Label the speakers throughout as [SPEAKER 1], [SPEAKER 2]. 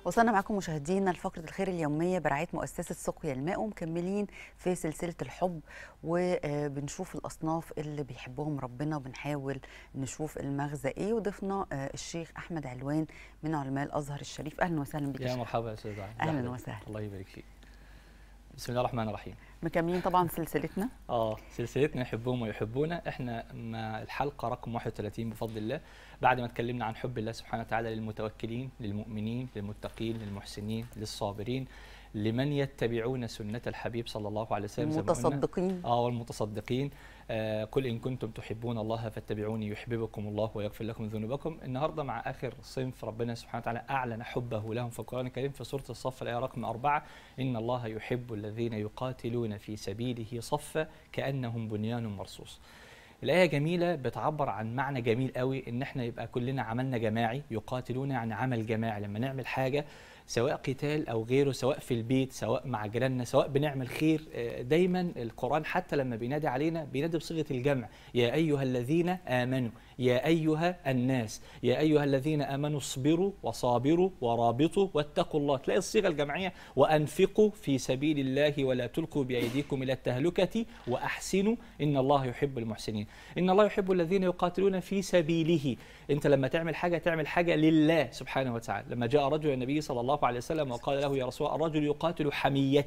[SPEAKER 1] وصلنا معكم مشاهدينا لفقرة الخير اليومية برعاية مؤسسة سقيا الماء ومكملين في سلسلة الحب وبنشوف الأصناف اللي بيحبهم ربنا وبنحاول نشوف المغزى إيه وضفنا الشيخ أحمد علوان من علماء الأزهر الشريف أهلا وسهلا بك
[SPEAKER 2] يا مرحبا يا أستاذ
[SPEAKER 1] أهلا وسهلا
[SPEAKER 2] الله يبارك فيك بسم الله الرحمن الرحيم
[SPEAKER 1] مكملين طبعا سلسلتنا
[SPEAKER 2] اه سلسلتنا يحبهم ويحبونا احنا مع الحلقه رقم 31 بفضل الله بعد ما اتكلمنا عن حب الله سبحانه وتعالى للمتوكلين للمؤمنين للمتقين للمحسنين للصابرين لمن يتبعون سنة الحبيب صلى الله عليه وسلم
[SPEAKER 1] المتصدقين
[SPEAKER 2] اه والمتصدقين آه قل إن كنتم تحبون الله فاتبعوني يحببكم الله ويغفر لكم ذنوبكم النهاردة مع آخر صنف ربنا سبحانه وتعالى أعلن حبه لهم في القرآن الكريم في سورة الصف الآية رقم أربعة إن الله يحب الذين يقاتلون في سبيله صفا كأنهم بنيان مرصوص الآية جميلة بتعبر عن معنى جميل قوي إن إحنا يبقى كلنا عملنا جماعي يقاتلون يعني عمل جماعي لما نعمل حاجة سواء قتال او غيره سواء في البيت سواء مع جيراننا سواء بنعمل خير دايما القران حتى لما بينادي علينا بينادي بصيغه الجمع يا ايها الذين امنوا يا ايها الناس يا ايها الذين امنوا اصبروا وصابروا ورابطوا واتقوا الله تلاقي الصيغه الجمعيه وانفقوا في سبيل الله ولا تلقوا بايديكم الى التهلكه واحسنوا ان الله يحب المحسنين ان الله يحب الذين يقاتلون في سبيله انت لما تعمل حاجه تعمل حاجه لله سبحانه وتعالى لما جاء رجل النبي صلى الله عليه وسلم وقال له يا رسول الله الرجل يقاتل حميه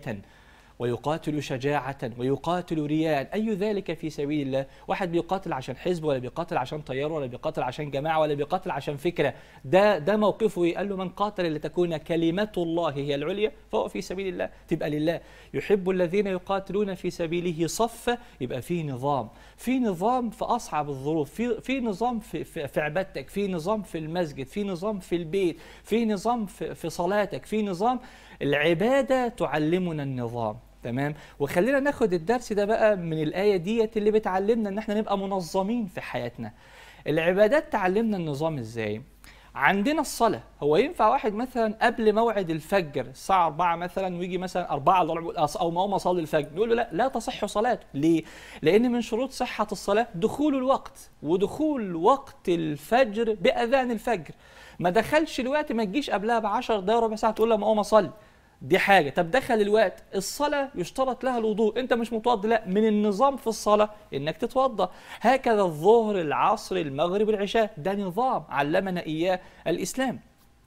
[SPEAKER 2] ويقاتل شجاعة ويقاتل رياء أي ذلك في سبيل الله واحد بيقاتل عشان حزب ولا بيقاتل عشان طيار ولا بيقاتل عشان جماعة ولا بيقاتل عشان فكرة ده ده موقفه إيه؟ قال له من قاتل لتكون كلمة الله هي العليا فهو في سبيل الله تبقى لله يحب الذين يقاتلون في سبيله صفا يبقى في نظام في نظام في أصعب الظروف في في نظام في, في, في عبادتك في نظام في المسجد في نظام في البيت في نظام في, في صلاتك في نظام العبادة تعلمنا النظام تمام وخلينا ناخد الدرس ده بقى من الآية ديت اللي بتعلمنا ان احنا نبقى منظمين في حياتنا العبادات تعلمنا النظام ازاي عندنا الصلاة هو ينفع واحد مثلا قبل موعد الفجر الساعة 4 مثلا ويجي مثلا 4 أو ما هو صلي الفجر نقول له لا لا تصح صلاته ليه؟ لأن من شروط صحة الصلاة دخول الوقت ودخول وقت الفجر بأذان الفجر ما دخلش الوقت ما تجيش قبلها ب 10 دقايق ربع ساعة تقول له ما أقوم أصلي دي حاجه طب دخل الوقت الصلاه يشترط لها الوضوء انت مش متوضي لا من النظام في الصلاه انك تتوضا هكذا الظهر العصر المغرب العشاء ده نظام علمنا اياه الاسلام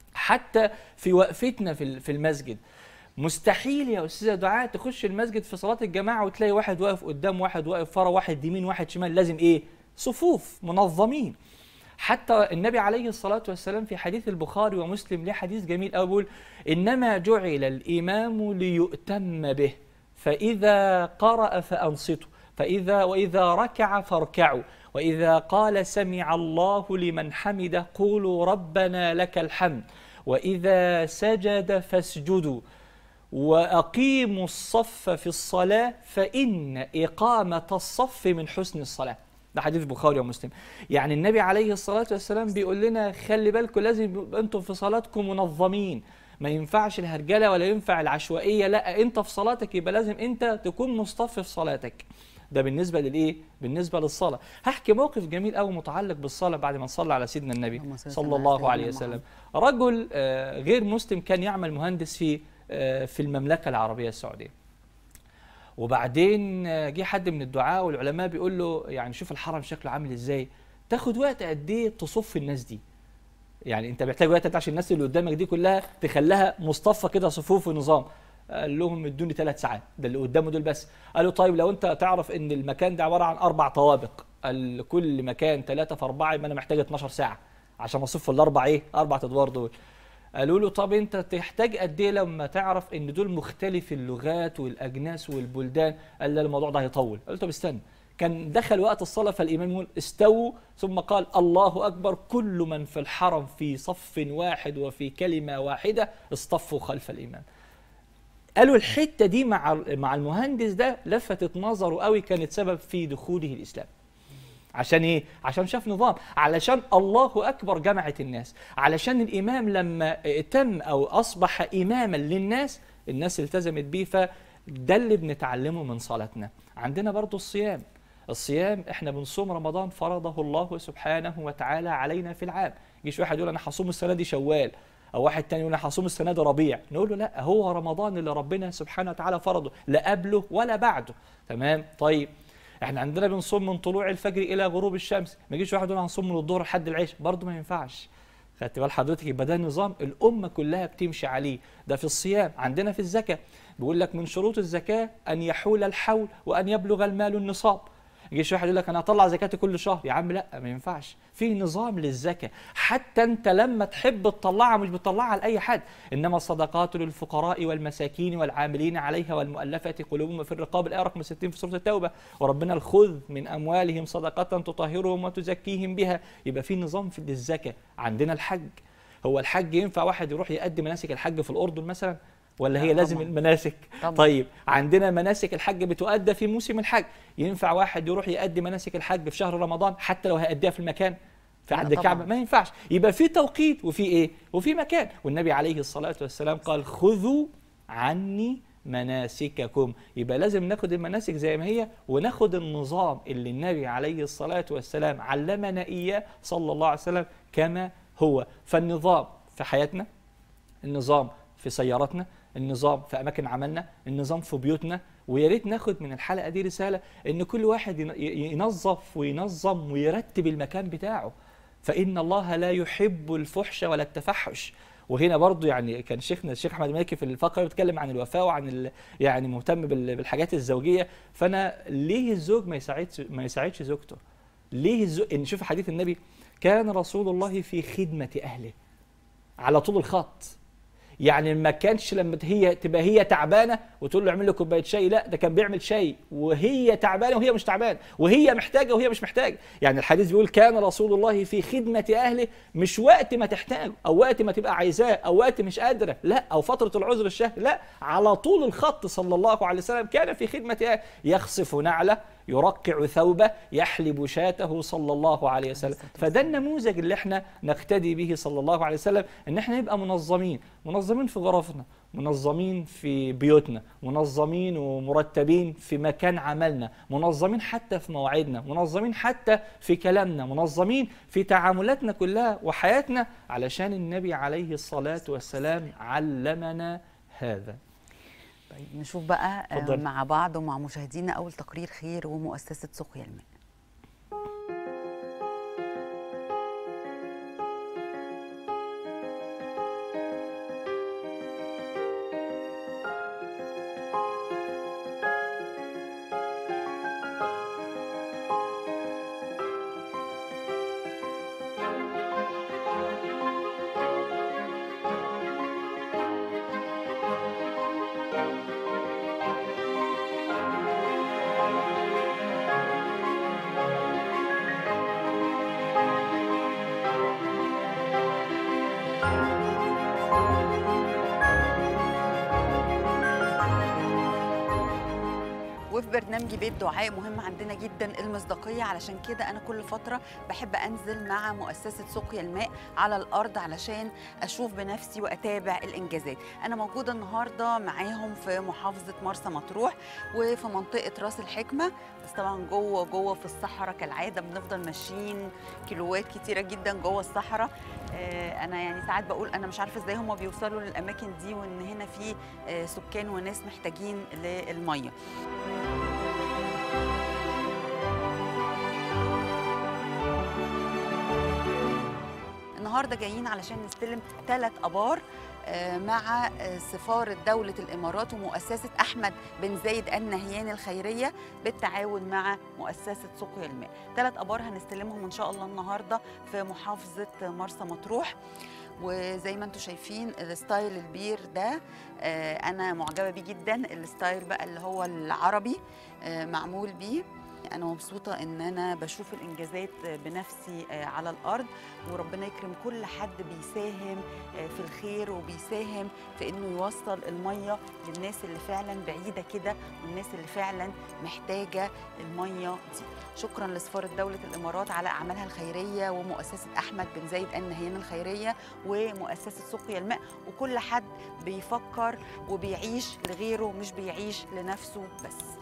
[SPEAKER 2] حتى في وقفتنا في في المسجد مستحيل يا استاذه دعاء تخش المسجد في صلاه الجماعه وتلاقي واحد واقف قدام واحد واقف ورا واحد يمين واحد شمال لازم ايه صفوف منظمين حتى النبي عليه الصلاة والسلام في حديث البخاري ومسلم ليه حديث جميل أوي بيقول إنما جعل الإمام ليؤتم به فإذا قرأ فأنصتوا فإذا وإذا ركع فاركعوا وإذا قال سمع الله لمن حمده قولوا ربنا لك الحمد وإذا سجد فاسجدوا وأقيموا الصف في الصلاة فإن إقامة الصف من حسن الصلاة ده حديث البخاري ومسلم يعني النبي عليه الصلاة والسلام بيقول لنا خلي بالكم لازم انتم في صلاتكم منظمين ما ينفعش الهرجلة ولا ينفع العشوائية لا انت في صلاتك يبقى لازم انت تكون مصطف في صلاتك ده بالنسبة للإيه؟ بالنسبة للصلاة هحكي موقف جميل قوي متعلق بالصلاة بعد ما نصلى على سيدنا النبي صلى الله عليه وسلم رجل غير مسلم كان يعمل مهندس في في المملكة العربية السعودية وبعدين جه حد من الدعاء والعلماء بيقول له يعني شوف الحرم شكله عامل ازاي تاخد وقت قد ايه تصف الناس دي يعني انت محتاج وقت عشان الناس اللي قدامك دي كلها تخليها مصطفى كده صفوف ونظام قال لهم ادوني ثلاث ساعات ده اللي قدامه دول بس قالوا طيب لو انت تعرف ان المكان ده عباره عن اربع طوابق قال كل مكان ثلاثه في اربعه يبقى انا محتاج 12 ساعه عشان اصف الاربع ايه اربع ادوار دول قالوا له طب انت تحتاج قد ايه لما تعرف ان دول مختلف اللغات والاجناس والبلدان قال لا الموضوع ده هيطول قلت طب استنى كان دخل وقت الصلاه فالامام يقول استووا ثم قال الله اكبر كل من في الحرم في صف واحد وفي كلمه واحده اصطفوا خلف الامام قالوا الحته دي مع مع المهندس ده لفتت نظره قوي كانت سبب في دخوله الاسلام عشان ايه عشان شاف نظام علشان الله اكبر جمعت الناس علشان الامام لما تم او اصبح اماما للناس الناس التزمت بيه فده اللي بنتعلمه من صلاتنا عندنا برضو الصيام الصيام احنا بنصوم رمضان فرضه الله سبحانه وتعالى علينا في العام يجيش واحد يقول انا هصوم السنه دي شوال او واحد تاني يقول انا هصوم السنه دي ربيع نقول له لا هو رمضان اللي ربنا سبحانه وتعالى فرضه لا قبله ولا بعده تمام طيب احنا عندنا بنصوم من طلوع الفجر الى غروب الشمس ما يجيش واحد يقول هنصوم من الظهر لحد العشاء برضه ما ينفعش خدت بال حضرتك يبقى ده نظام الامه كلها بتمشي عليه ده في الصيام عندنا في الزكاه بيقول لك من شروط الزكاه ان يحول الحول وان يبلغ المال النصاب يجيش واحد يقول لك انا هطلع زكاتي كل شهر يا عم لا ما ينفعش في نظام للزكاه حتى انت لما تحب تطلعها مش بتطلعها لاي حد انما الصدقات للفقراء والمساكين والعاملين عليها والمؤلفه قلوبهم في الرقاب الايه رقم 60 في سوره التوبه وربنا الخذ من اموالهم صدقه تطهرهم وتزكيهم بها يبقى في نظام في للزكاه عندنا الحج هو الحج ينفع واحد يروح يقدم مناسك الحج في الاردن مثلا ولا هي
[SPEAKER 1] لا
[SPEAKER 2] لازم
[SPEAKER 1] طبعاً.
[SPEAKER 2] المناسك
[SPEAKER 1] طبعاً.
[SPEAKER 2] طيب عندنا مناسك الحج بتؤدى في موسم الحج ينفع واحد يروح يؤدي مناسك الحج في شهر رمضان حتى لو هيأديها في المكان في
[SPEAKER 1] لا
[SPEAKER 2] عند
[SPEAKER 1] طبعاً.
[SPEAKER 2] الكعبه ما ينفعش يبقى في توقيت وفي ايه وفي مكان والنبي عليه الصلاه والسلام قال خذوا عني مناسككم يبقى لازم ناخد المناسك زي ما هي وناخد النظام اللي النبي عليه الصلاه والسلام علمنا اياه صلى الله عليه وسلم كما هو فالنظام في حياتنا النظام في سياراتنا النظام في اماكن عملنا النظام في بيوتنا ويا ريت ناخد من الحلقه دي رساله ان كل واحد ين- ي- ينظف وينظم ويرتب المكان بتاعه فان الله لا يحب الفحش ولا التفحش وهنا برضو يعني كان شيخنا الشيخ احمد مالكي في الفقره بيتكلم عن الوفاه وعن ال يعني مهتم بال- بالحاجات الزوجيه فانا ليه الزوج ما يساعدش ما يساعدش زوجته ليه الزوج ان شوف حديث النبي كان رسول الله في خدمه اهله على طول الخط يعني ما كانش لما هي تبقى هي تعبانه وتقول له اعمل لي كوبايه شاي لا ده كان بيعمل شاي وهي تعبانه وهي مش تعبانه وهي محتاجه وهي مش محتاجه يعني الحديث بيقول كان رسول الله في خدمه اهله مش وقت ما تحتاج او وقت ما تبقى عايزاه او وقت مش قادره لا او فتره العذر الشهر لا على طول الخط صلى الله عليه وسلم كان في خدمه اهله يخصف نعله يرقع ثوبه يحلب شاته صلى الله عليه وسلم فده النموذج اللي احنا نقتدي به صلى الله عليه وسلم ان احنا نبقى منظمين منظمين في غرفنا منظمين في بيوتنا منظمين ومرتبين في مكان عملنا منظمين حتى في مواعيدنا منظمين حتى في كلامنا منظمين في تعاملاتنا كلها وحياتنا علشان النبي عليه الصلاة والسلام علمنا هذا
[SPEAKER 1] طيب نشوف بقى آه،
[SPEAKER 2] اتفضلي.
[SPEAKER 1] مع بعض ومع مشاهدينا اول تقرير خير ومؤسسه سقيا الماء وفي برنامجي بيت دعاء مهم عندنا جدا المصداقيه علشان كده انا كل فتره بحب انزل مع مؤسسه سقيا الماء على الارض علشان اشوف بنفسي واتابع الانجازات انا موجوده النهارده معاهم في محافظه مرسى مطروح وفي منطقه راس الحكمه بس طبعا جوه جوه في الصحراء كالعاده بنفضل ماشيين كيلوات كتيره جدا جوه الصحراء آه، انا يعني ساعات بقول انا مش عارفه ازاي هم بيوصلوا للاماكن دي وان هنا في آه، سكان وناس محتاجين للميه النهارده جايين علشان نستلم ثلاث ابار آه، مع آه، سفارة دولة الإمارات ومؤسسة أحمد بن زايد النهيان الخيرية بالتعاون مع مؤسسة سقيا الماء ثلاث أبار هنستلمهم إن شاء الله النهاردة في محافظة مرسى مطروح وزي ما انتم شايفين الستايل البير ده آه، انا معجبه بيه جدا الستايل بقى اللي هو العربي آه، معمول بيه انا مبسوطه ان انا بشوف الانجازات بنفسي آه، على الارض وربنا يكرم كل حد بيساهم آه، في الخير وبيساهم في انه يوصل الميه للناس اللي فعلا بعيده كده والناس اللي فعلا محتاجه الميه دي شكرا لسفاره دوله الامارات على اعمالها الخيريه ومؤسسه احمد بن زايد النهيان الخيريه ومؤسسه سقيا الماء وكل حد بيفكر وبيعيش لغيره مش بيعيش لنفسه بس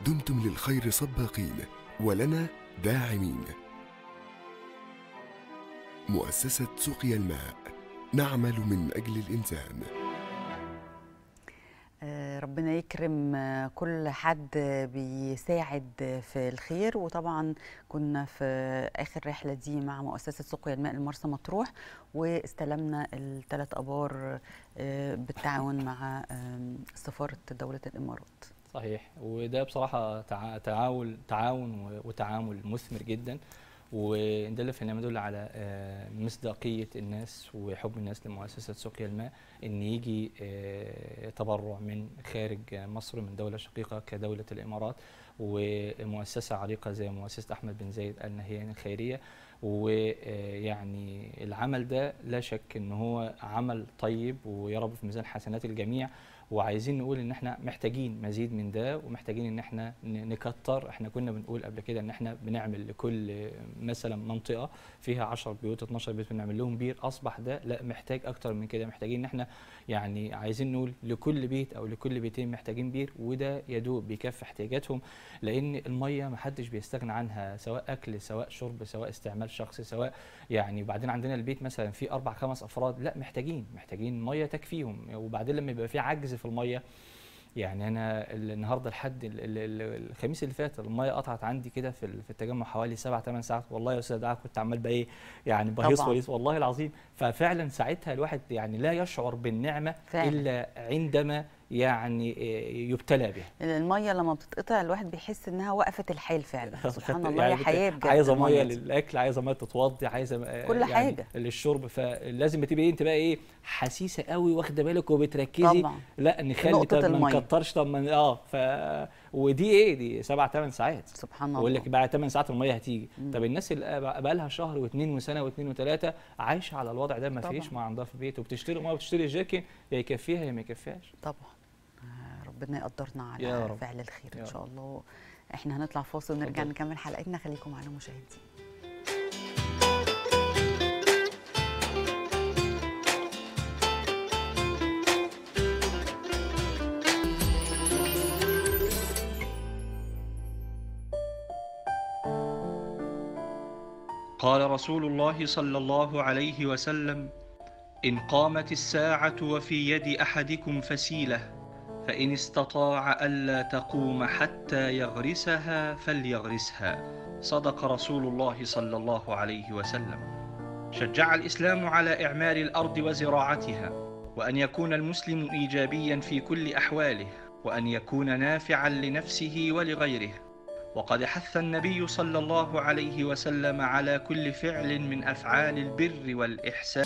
[SPEAKER 3] دمتم للخير سباقين ولنا داعمين مؤسسة سقيا الماء نعمل من أجل الإنسان
[SPEAKER 1] آه، ربنا يكرم آه، كل حد بيساعد في الخير وطبعا كنا في اخر رحله دي مع مؤسسه سقيا الماء لمرسى مطروح واستلمنا الثلاث ابار آه، بالتعاون مع آم، سفاره دوله الامارات
[SPEAKER 2] صحيح وده بصراحة تع- تعاون تعاون و- وتعامل مثمر جدا وده في النهاية يدل على آه، مصداقية الناس وحب الناس لمؤسسة سقيا الماء إن يجي آه، تبرع من خارج مصر من دولة شقيقة كدولة الإمارات ومؤسسة عريقة زي مؤسسة أحمد بن زايد آل نهيان الخيرية ويعني العمل ده لا شك إن هو عمل طيب ويا رب في ميزان حسنات الجميع وعايزين نقول ان احنا محتاجين مزيد من ده ومحتاجين ان احنا ن- نكتر احنا كنا بنقول قبل كده ان احنا بنعمل لكل مثلا منطقه فيها 10 بيوت 12 بيت بنعمل لهم بير اصبح ده لا محتاج اكتر من كده محتاجين ان احنا يعني عايزين نقول لكل بيت او لكل بيتين محتاجين بير وده يدوب بيكفي احتياجاتهم لان الميه ما حدش بيستغنى عنها سواء اكل سواء شرب سواء استعمال شخصي سواء يعني وبعدين عندنا البيت مثلا فيه اربع خمس افراد لا محتاجين محتاجين ميه تكفيهم وبعدين لما يبقى في عجز في الميه يعني انا ال- النهارده لحد ال- ال- ال- الخميس اللي فات الميه قطعت عندي كده في ال- في التجمع حوالي سبع ثمان ساعات والله يا استاذ دعاء كنت عمال بقى ايه يعني بهيص
[SPEAKER 1] طبعاً.
[SPEAKER 2] وليس والله العظيم ففعلا ساعتها الواحد يعني لا يشعر بالنعمه
[SPEAKER 1] فعلا.
[SPEAKER 2] الا عندما يعني إيه، يبتلى بها
[SPEAKER 1] الميه لما بتتقطع الواحد بيحس انها وقفت الحال فعلا سبحان الله
[SPEAKER 2] يعني
[SPEAKER 1] يا
[SPEAKER 2] بت-
[SPEAKER 1] حياه بجد
[SPEAKER 2] عايزه
[SPEAKER 1] المية
[SPEAKER 2] ميه
[SPEAKER 1] دي.
[SPEAKER 2] للاكل عايزه ميه تتوضي عايزه آه،
[SPEAKER 1] كل
[SPEAKER 2] يعني
[SPEAKER 1] حاجة.
[SPEAKER 2] للشرب فلازم تبقى إيه، انت بقى ايه حسيسه قوي واخده بالك وبتركزي
[SPEAKER 1] طبعا
[SPEAKER 2] لا نخلي
[SPEAKER 1] نقطة
[SPEAKER 2] طب ما
[SPEAKER 1] المية.
[SPEAKER 2] نكترش طب ما اه ف ودي ايه دي سبع ثمان ساعات
[SPEAKER 1] سبحان
[SPEAKER 2] بقول
[SPEAKER 1] الله
[SPEAKER 2] لك بعد 8 ساعات الميه هتيجي
[SPEAKER 1] مم.
[SPEAKER 2] طب الناس اللي بقى لها شهر واثنين وسنه واثنين وثلاثه عايشه على الوضع ده ما
[SPEAKER 1] طبعاً.
[SPEAKER 2] فيش ما عندها في البيت وبتشتري ميه وبتشتري جاكين يا يكفيها يا ما يكفيهاش
[SPEAKER 1] طبعا آه، ربنا يقدرنا
[SPEAKER 2] يا
[SPEAKER 1] على
[SPEAKER 2] رب.
[SPEAKER 1] فعل الخير
[SPEAKER 2] يا
[SPEAKER 1] ان
[SPEAKER 2] رب.
[SPEAKER 1] شاء الله احنا هنطلع فاصل ونرجع
[SPEAKER 2] اتفضل.
[SPEAKER 1] نكمل حلقتنا خليكم معانا مشاهدين
[SPEAKER 4] قال رسول الله صلى الله عليه وسلم ان قامت الساعه وفي يد احدكم فسيله فان استطاع الا تقوم حتى يغرسها فليغرسها صدق رسول الله صلى الله عليه وسلم شجع الاسلام على اعمار الارض وزراعتها وان يكون المسلم ايجابيا في كل احواله وان يكون نافعا لنفسه ولغيره وقد حث النبي صلى الله عليه وسلم على كل فعل من افعال البر والاحسان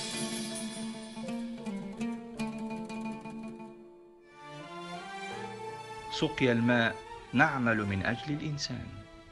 [SPEAKER 4] سقيا الماء نعمل من اجل الانسان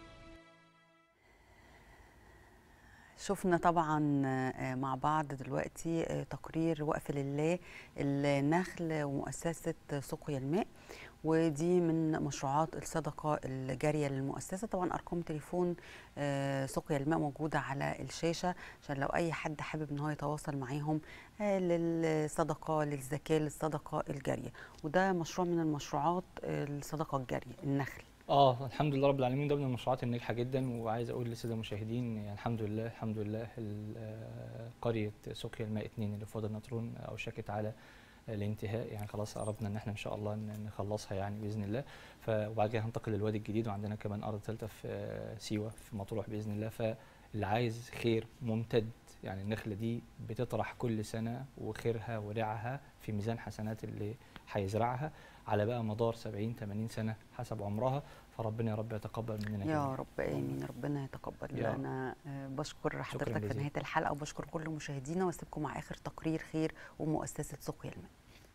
[SPEAKER 1] شفنا طبعا آه، مع بعض دلوقتي آه، تقرير وقف لله النخل ومؤسسة سقيا الماء ودي من مشروعات الصدقة الجارية للمؤسسة طبعا أرقام تليفون آه، سقيا الماء موجودة على الشاشة عشان لو أي حد حابب إن هو يتواصل معاهم آه، للصدقة للزكاة للصدقة الجارية وده مشروع من المشروعات آه، الصدقة الجارية النخل
[SPEAKER 2] اه الحمد لله رب العالمين ده من المشروعات الناجحه جدا وعايز اقول للساده المشاهدين يعني الحمد لله الحمد لله ال- آه، قريه سقيا الماء 2 اللي في وادي النطرون اوشكت على الانتهاء يعني خلاص قربنا ان احنا ان شاء الله ن- نخلصها يعني باذن الله ف وبعد كده هننتقل للوادي الجديد وعندنا كمان ارض ثالثه في آه، سيوه في مطروح باذن الله فاللي عايز خير ممتد يعني النخله دي بتطرح كل سنه وخيرها ورعها في ميزان حسنات اللي هيزرعها على بقى مدار 70 80 سنه حسب عمرها فربنا يا رب يتقبل مننا
[SPEAKER 1] يا
[SPEAKER 2] جميعاً.
[SPEAKER 1] رب امين ربنا يتقبل
[SPEAKER 2] يا رب.
[SPEAKER 1] انا آه، بشكر حضرتك في
[SPEAKER 2] جزيلا.
[SPEAKER 1] نهايه الحلقه وبشكر كل مشاهدينا واسيبكم مع اخر تقرير خير ومؤسسه سقيا الماء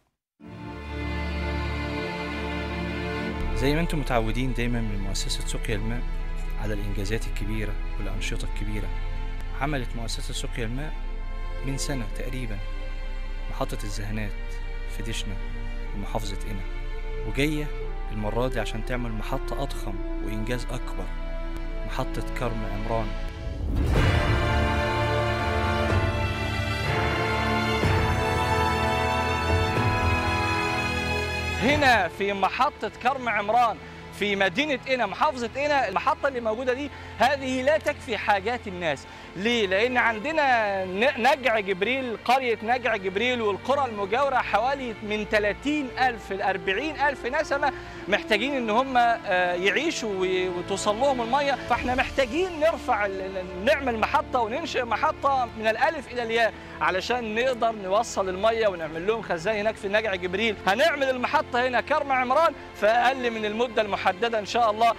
[SPEAKER 2] زي ما انتم متعودين دايما من مؤسسة سقيا الماء على الإنجازات الكبيرة والأنشطة الكبيرة عملت مؤسسة سقيا الماء من سنة تقريبا محطة الزهنات في دشنا ومحافظة قنا وجاية المرة دي عشان تعمل محطة أضخم وإنجاز أكبر محطة كرم عمران هنا في محطة كرم عمران في مدينه قنا محافظه قنا المحطه اللي موجوده دي هذه لا تكفي حاجات الناس ليه لان عندنا ن- نجع جبريل قريه نجع جبريل والقرى المجاوره حوالي من 30 الف ل 40 الف نسمه محتاجين ان هم آه، يعيشوا و- وتوصل لهم الميه فاحنا محتاجين نرفع ال- ال- نعمل محطه وننشئ محطه من الالف الى الياء علشان نقدر نوصل الميه ونعمل لهم خزان هناك في نجع جبريل هنعمل المحطه هنا كرم عمران في اقل من المده المحدده ان شاء الله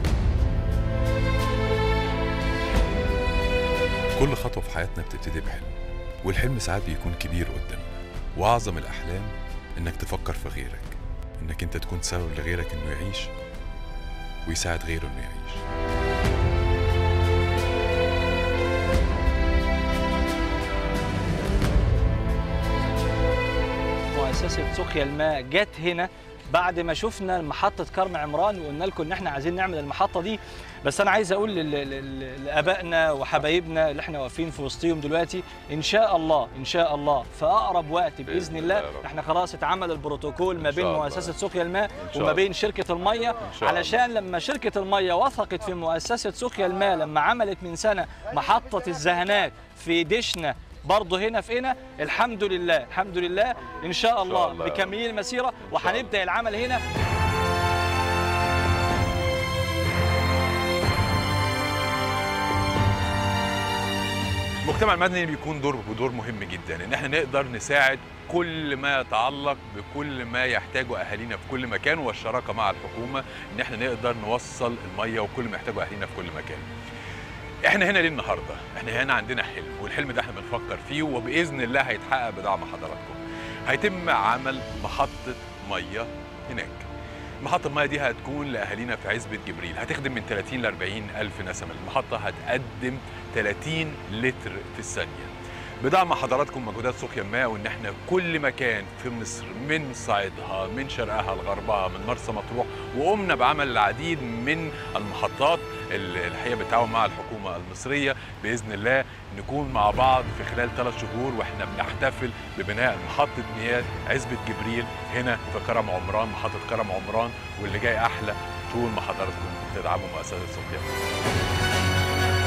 [SPEAKER 5] كل خطوة في حياتنا بتبتدي بحلم والحلم ساعات بيكون كبير قدامنا وأعظم الأحلام إنك تفكر في غيرك إنك أنت تكون سبب لغيرك إنه يعيش ويساعد غيره إنه يعيش
[SPEAKER 2] مؤسسه سقيا الماء جت هنا بعد ما شفنا محطه كرم عمران وقلنا لكم ان احنا عايزين نعمل المحطه دي بس انا عايز اقول لل- لل- لابائنا وحبايبنا اللي احنا واقفين في وسطهم دلوقتي ان شاء الله ان شاء الله في اقرب وقت باذن
[SPEAKER 6] بإذن
[SPEAKER 2] الله
[SPEAKER 6] الله يا رب.
[SPEAKER 2] احنا خلاص اتعمل البروتوكول ما
[SPEAKER 6] إن
[SPEAKER 2] بين
[SPEAKER 6] شاء الله.
[SPEAKER 2] مؤسسه سقيا الماء
[SPEAKER 6] شاء
[SPEAKER 2] وما
[SPEAKER 6] الله.
[SPEAKER 2] بين شركه الميه
[SPEAKER 6] شاء
[SPEAKER 2] علشان لما شركه الميه وثقت في مؤسسه سقيا الماء لما عملت من سنه محطه الزهنات في دشنا برضه هنا في هنا الحمد لله الحمد لله ان شاء الله
[SPEAKER 6] الله يا رب.
[SPEAKER 2] بكميل المسيره وهنبدا العمل هنا
[SPEAKER 6] المجتمع المدني بيكون دور ودور مهم جدا ان احنا نقدر نساعد كل ما يتعلق بكل ما يحتاجه اهالينا في كل مكان والشراكه مع الحكومه ان احنا نقدر نوصل الميه وكل ما يحتاجه اهالينا في كل مكان. احنا هنا ليه النهارده؟ احنا هنا عندنا حلم والحلم ده احنا بنفكر فيه وباذن الله هيتحقق بدعم حضراتكم. هيتم عمل محطه ميه هناك. محطة المياه دي هتكون لأهالينا في عزبة جبريل هتخدم من 30 ل 40 ألف نسمة المحطة هتقدم 30 لتر في الثانية بدعم حضراتكم مجهودات سقيا الماء وان احنا كل مكان في مصر من صعيدها من شرقها لغربها من مرسى مطروح وقمنا بعمل العديد من المحطات اللي الحقيقه بالتعاون مع الحكومه المصريه باذن الله نكون مع بعض في خلال ثلاث شهور واحنا بنحتفل ببناء محطه مياه عزبه جبريل هنا في كرم عمران محطه كرم عمران واللي جاي احلى طول ما حضراتكم تدعموا مؤسسه سقيا الماء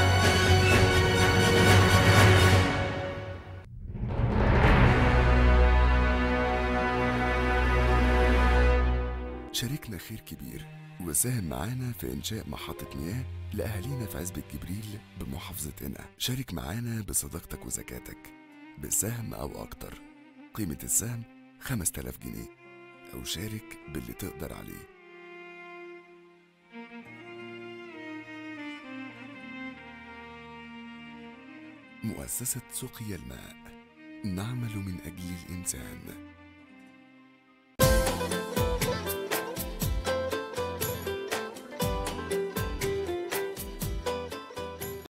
[SPEAKER 3] شاركنا خير كبير وساهم معانا في إنشاء محطة مياه لأهالينا في عزبة جبريل بمحافظة قنا شارك معانا بصداقتك وزكاتك بالسهم أو أكتر قيمة السهم 5000 جنيه أو شارك باللي تقدر عليه مؤسسة سقيا الماء نعمل من أجل الإنسان